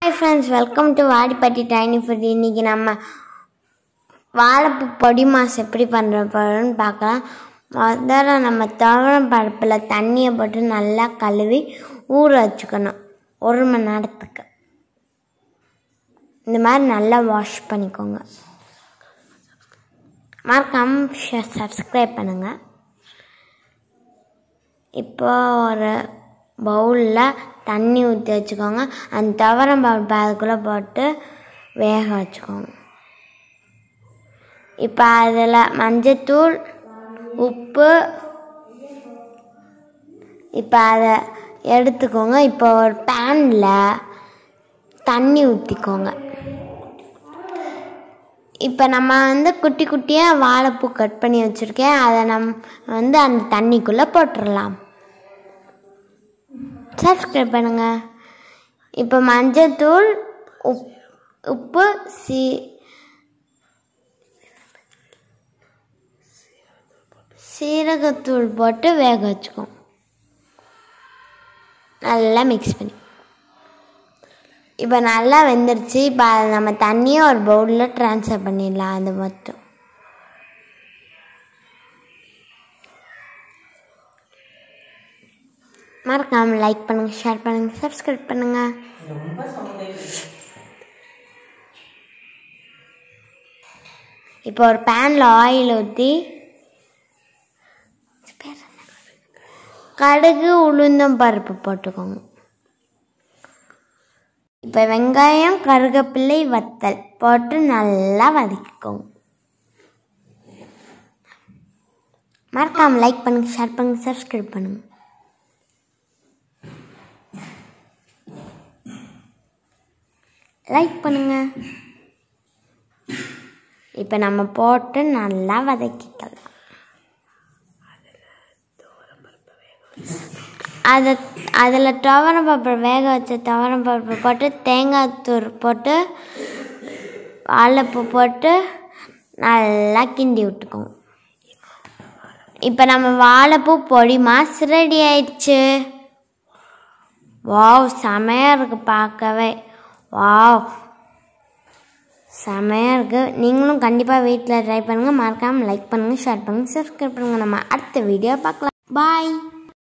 hi friends welcome to Vadipatti tiny food இன்றைக்கி நம்ம வாழைப்பூ பொடி மாஸ் எப்படி பண்ணுற போகிறோன்னு பார்க்கலாம் முதல்ல நம்ம துவரம் பருப்பில் தண்ணியை போட்டு நல்லா கழுவி ஊற வச்சுக்கணும் ஒரு மணி நேரத்துக்கு இந்த மாதிரி நல்லா வாஷ் பண்ணிக்கோங்க மறக்காம சப்ஸ்கிரைப் பண்ணுங்கள் இப்போ ஒரு பவுலில் தண்ணி ஊற்றி வச்சுக்கோங்க அந்த துவரம் பருப்பு அதுக்குள்ளே போட்டு வேக வச்சுக்கோங்க இப்போ அதில் மஞ்சத்தூள் உப்பு இப்போ அதை எடுத்துக்கோங்க இப்போ ஒரு பேனில் தண்ணி ஊற்றிக்கோங்க இப்போ நம்ம வந்து குட்டி குட்டியாக வாழைப்பூ கட் பண்ணி வச்சுருக்கேன் அதை நம் வந்து அந்த தண்ணிக்குள்ளே போட்டுடலாம் சப்ஸ்கிரைப் பண்ணுங்கள் இப்போ மஞ்சத்தூள் உப் உப்பு சீ சீரகத்தூள் போட்டு வேக வச்சுக்கோம் நல்லா மிக்ஸ் பண்ணி இப்போ நல்லா வெந்துருச்சு இப்போ அதை நம்ம தண்ணியை ஒரு பவுலில் ட்ரான்ஸ்ஃபர் பண்ணிடலாம் அது மட்டும் மறக்காமல் லைக் பண்ணுங்கள் ஷேர் பண்ணுங்கள் சப்ஸ்கிரைப் பண்ணுங்கள் இப்போ ஒரு பேனில் ஆயில் ஊற்றி கடுகு உளுந்தம் பருப்பு போட்டுக்கோங்க இப்போ வெங்காயம் கருகப்பிள்ளை வத்தல் போட்டு நல்லா வதக்கிக்கோங்க மறக்காமல் லைக் பண்ணுங்கள் ஷேர் பண்ணுங்கள் சப்ஸ்கிரைப் பண்ணுங்கள் லைக் பண்ணுங்க இப்போ நம்ம போட்டு நல்லா வதக்கிக்கலாம் அதை அதில் துவரம் பருப்பு வேக வச்ச துவரம் பருப்பு போட்டு தேங்காய் தூர் போட்டு வாழைப்பூ போட்டு நல்லா கிண்டி விட்டுக்கோங்க இப்போ நம்ம வாழைப்பூ பொடி மாஸ் ரெடி ஆயிடுச்சு வாவ் செமையாக இருக்குது பார்க்கவே வாவ் செமையாக இருக்குது நீங்களும் கண்டிப்பாக வீட்டில் ட்ரை பண்ணுங்கள் மறக்காமல் லைக் பண்ணுங்கள் ஷேர் பண்ணுங்கள் சப்ஸ்கிரைப் பண்ணுங்கள் நம்ம அடுத்த வீடியோ பார்க்கலாம் பாய்